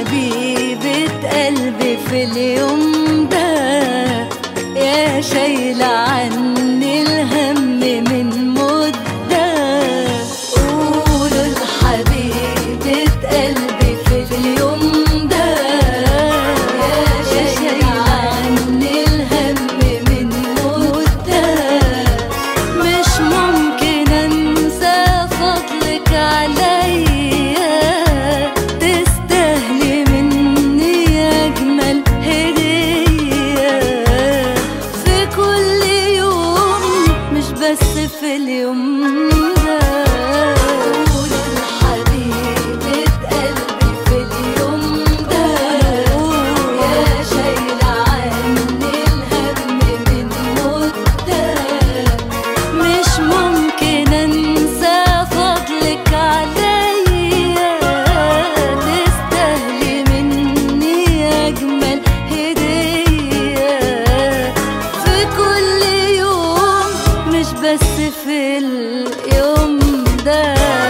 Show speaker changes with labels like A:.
A: حبيبة قلبي في اليوم ده يا شايلة عني الهم من مدة قولوا لحبيبة قلبي في اليوم ده يا شايلة عني الهم من مدة مش ممكن انسى فضلك عليا تستاهلي مني اجمل هديه في كل يوم مش بس في اليوم ده قولوا لحبيبة قلبي في اليوم ده يا شايلة عني الهم من مدة مش ممكن انسى فضلك عليا تستاهلي مني اجمل هديه في كل يوم مش بس في اليوم ده